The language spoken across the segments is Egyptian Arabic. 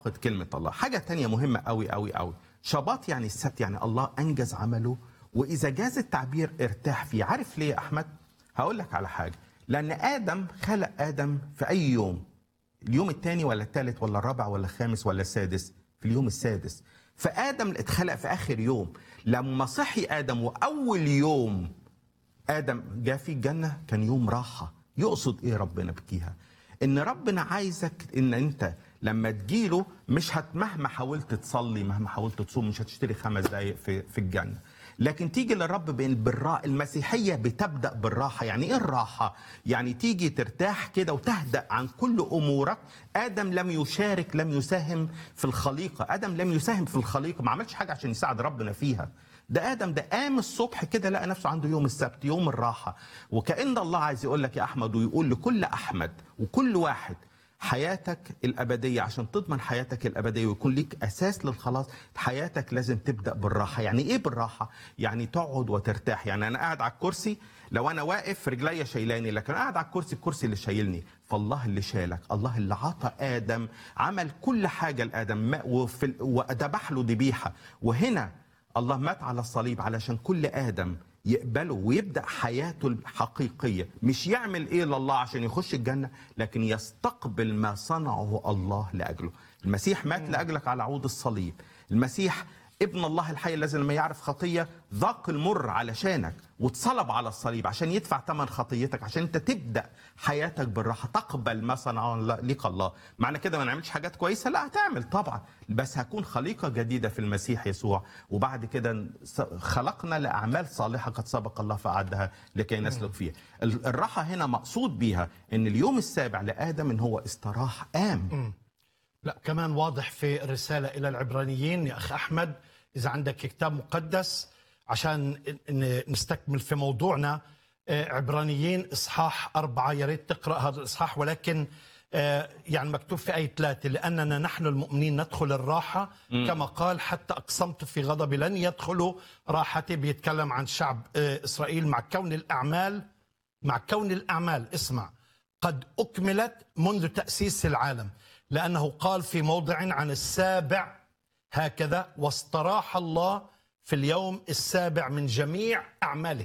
خد كلمة الله حاجة تانية مهمة قوي قوي قوي شباط يعني السبت يعني الله أنجز عمله وإذا جاز التعبير ارتاح فيه عارف ليه يا أحمد هقول لك على حاجة لأن آدم خلق آدم في أي يوم اليوم الثاني ولا الثالث ولا الرابع ولا الخامس ولا السادس في اليوم السادس فآدم اتخلق في آخر يوم لما صحي آدم وأول يوم ادم جاء في الجنه كان يوم راحه يقصد ايه ربنا بكيها ان ربنا عايزك ان انت لما تجيله مش هت مهما حاولت تصلي مهما حاولت تصوم مش هتشتري خمس دقايق في في الجنه لكن تيجي للرب بالراحه المسيحيه بتبدا بالراحه يعني ايه الراحه يعني تيجي ترتاح كده وتهدا عن كل امورك ادم لم يشارك لم يساهم في الخليقه ادم لم يساهم في الخليقه ما عملش حاجه عشان يساعد ربنا فيها ده ادم ده قام الصبح كده لقى نفسه عنده يوم السبت يوم الراحه وكان الله عايز يقول لك يا احمد ويقول لكل احمد وكل واحد حياتك الابديه عشان تضمن حياتك الابديه ويكون ليك اساس للخلاص حياتك لازم تبدا بالراحه يعني ايه بالراحه يعني تقعد وترتاح يعني انا قاعد على الكرسي لو انا واقف رجليا شايلاني لكن قاعد على الكرسي الكرسي اللي شايلني فالله اللي شالك الله اللي عطى ادم عمل كل حاجه لادم ما- وفي ال- وذبح له ذبيحه وهنا الله مات على الصليب علشان كل ادم يقبله ويبدا حياته الحقيقيه مش يعمل ايه لله عشان يخش الجنه لكن يستقبل ما صنعه الله لاجله المسيح مات لاجلك على عود الصليب المسيح ابن الله الحي الذي لما يعرف خطيه ذاق المر علشانك واتصلب على الصليب عشان يدفع ثمن خطيتك عشان انت تبدا حياتك بالراحه تقبل ما صنعه لك الله معنى كده ما نعملش حاجات كويسه لا هتعمل طبعا بس هكون خليقه جديده في المسيح يسوع وبعد كده س- خلقنا لاعمال صالحه قد سبق الله فاعدها لكي نسلك فيها ال- الراحه هنا مقصود بيها ان اليوم السابع لادم ان هو استراح قام لا كمان واضح في الرسالة إلى العبرانيين يا أخ أحمد إذا عندك كتاب مقدس عشان ن- نستكمل في موضوعنا آه، عبرانيين إصحاح أربعة يا ريت تقرأ هذا الإصحاح ولكن آه، يعني مكتوب في آية ثلاثة لأننا نحن المؤمنين ندخل الراحة كما قال حتى أقسمت في غضبي لن يدخلوا راحتي بيتكلم عن شعب آه، إسرائيل مع كون الأعمال مع كون الأعمال اسمع قد أكملت منذ تأسيس العالم لأنه قال في موضع عن السابع هكذا واستراح الله في اليوم السابع من جميع أعماله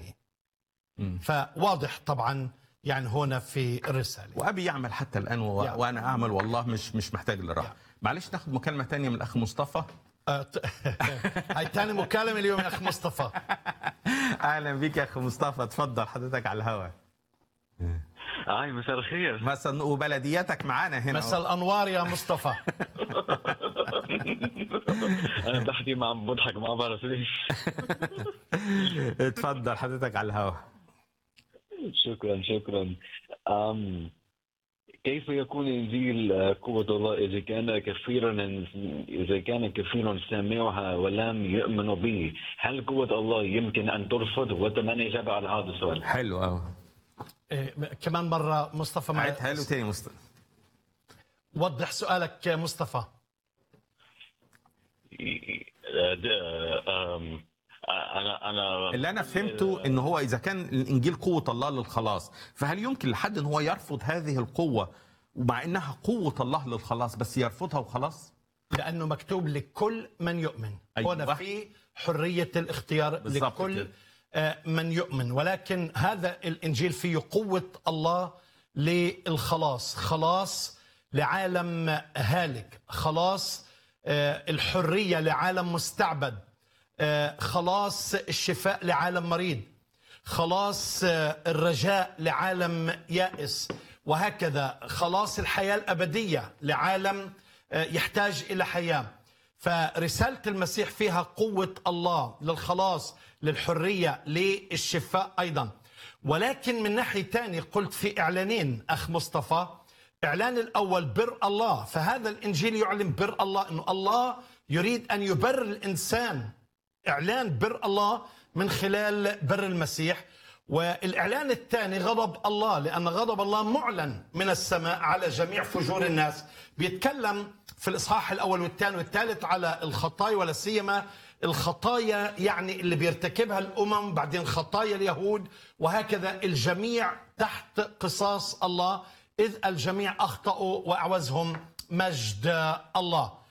فواضح طبعا يعني هنا في الرسالة وابي يعمل حتى الان و... يا. وانا اعمل والله مش مش محتاج للراحه يا. معلش ناخد مكالمه تانية من الاخ مصطفى آه، ت- هاي تاني مكالمة اليوم يا أخ مصطفى اهلا بيك يا اخ مصطفى اتفضل حضرتك على الهواء هاي مساء الخير مثلا وبلدياتك معانا هنا مساء الأنوار يا مصطفى انا بحكي مع بضحك ما بعرف ليش اتفضل حضرتك على الهواء شكرا شكرا أم كيف يكون انجيل آه، قوة الله اذا كان كثيرا اذا كان كثير سامعها ولم يؤمنوا به هل قوة الله يمكن ان ترفض واتمنى اجابة على هذا السؤال حلو قوي إيه، كمان مرة مصطفى مع- عيدها له تاني مصطفى وضح سؤالك يا مصطفى آه، د- آه، أم، آه، انا انا اللي انا فهمته ان هو اذا كان الانجيل قوه الله للخلاص فهل يمكن لحد ان هو يرفض هذه القوه ومع انها قوه الله للخلاص بس يرفضها وخلاص لانه مكتوب لكل من يؤمن أيوة. هنا في حريه الاختيار بالضبط لكل كده. آه، من يؤمن ولكن هذا الانجيل فيه قوه الله للخلاص خلاص لعالم هالك خلاص آه، الحريه لعالم مستعبد آه، خلاص الشفاء لعالم مريض خلاص آه، الرجاء لعالم يائس وهكذا خلاص الحياة الأبدية لعالم آه، يحتاج إلى حياة فرسالة المسيح فيها قوة الله للخلاص للحرية للشفاء أيضا ولكن من ناحية تانية قلت في إعلانين أخ مصطفى إعلان الأول بر الله فهذا الإنجيل يعلن بر الله أنه الله يريد أن يبر الإنسان اعلان بر الله من خلال بر المسيح والاعلان الثاني غضب الله لان غضب الله معلن من السماء على جميع فجور الناس بيتكلم في الاصحاح الاول والثاني والثالث على الخطايا ولا سيما الخطايا يعني اللي بيرتكبها الامم بعدين خطايا اليهود وهكذا الجميع تحت قصاص الله اذ الجميع اخطاوا واعوزهم مجد الله